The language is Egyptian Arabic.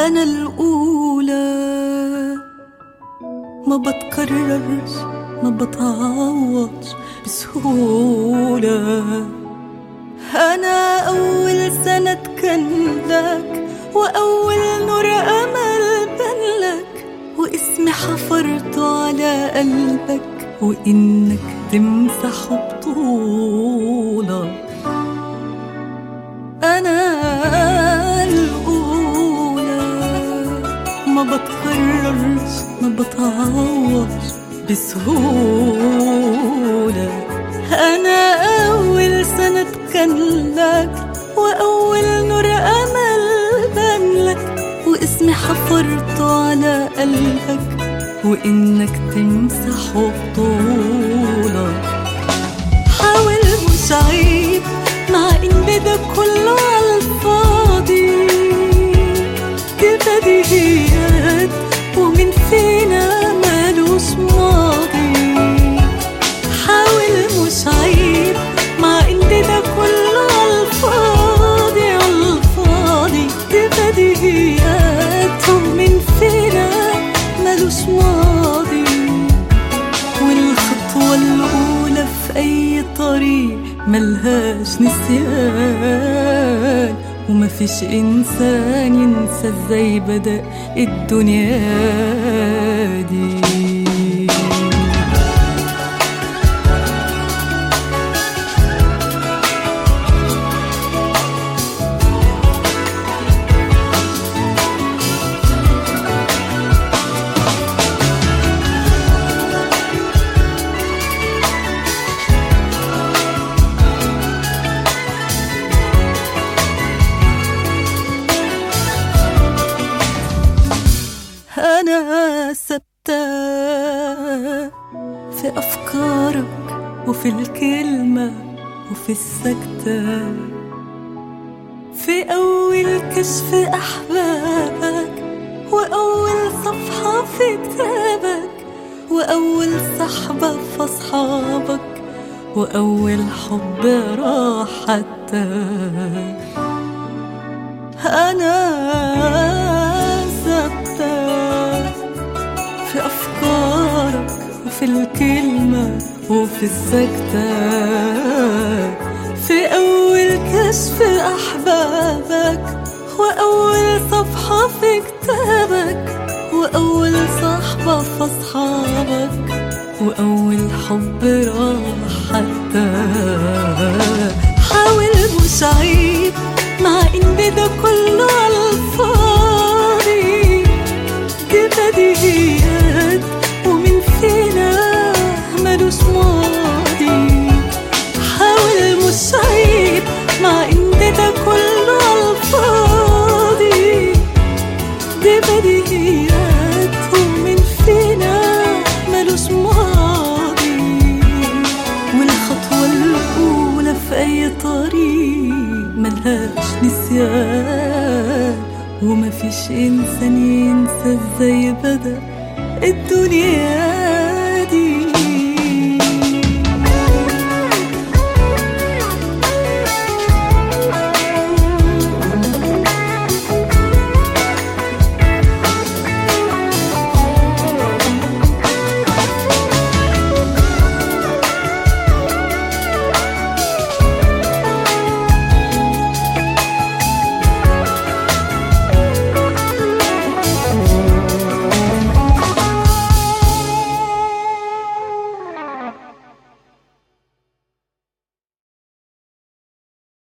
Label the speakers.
Speaker 1: أنا الأولى ما بتكررش ما بتعوضش بسهولة أنا أول سنة كان لك وأول نور أمل بان لك واسمي حفرته على قلبك وإنك تمسحه بطولة أنا الأولى ما بتكررش ما بتعوضش بسهولة أنا أول سنة كان لك وأول نور أمل بان لك واسمي حفرته على قلبك وإنك تمسحه بطولة حاول مش عيب مع إن ده كله عالفاضي دي بديهيات ومن فينا مالوش ماضي حاول مش عيب مع إن ده كله عالفاضي عالفاضي دي بديهيات ومن فينا مالوش ماضي والخطوة الأولى في أي طريق ملهاش نسيان ومفيش إنسان ينسى ازاي بدأ الدنيا دي أنا ثابتة في أفكارك وفي الكلمة وفي السكتة في أول كشف أحبابك وأول صفحة في كتابك وأول صحبة في أصحابك وأول حب راح حتى أنا ثابتة في أفكارك وفي الكلمة وفي السكتة في أول كشف أحبابك وأول صفحة في كتابك وأول صحبة في أصحابك وأول حب راح حتى حاول مش عيب مع إن ده كله عالفاضي دي بديهيات ومن فينا ملوش ماضي حاول مش عيب مع إن ده كله عالفاضي دي بديهيات ومن فينا ملوش ماضي والخطوة الأولى في أي طريق ملهاش نسيان ومفيش إنسان ينسى ازاي بدأ الدنيا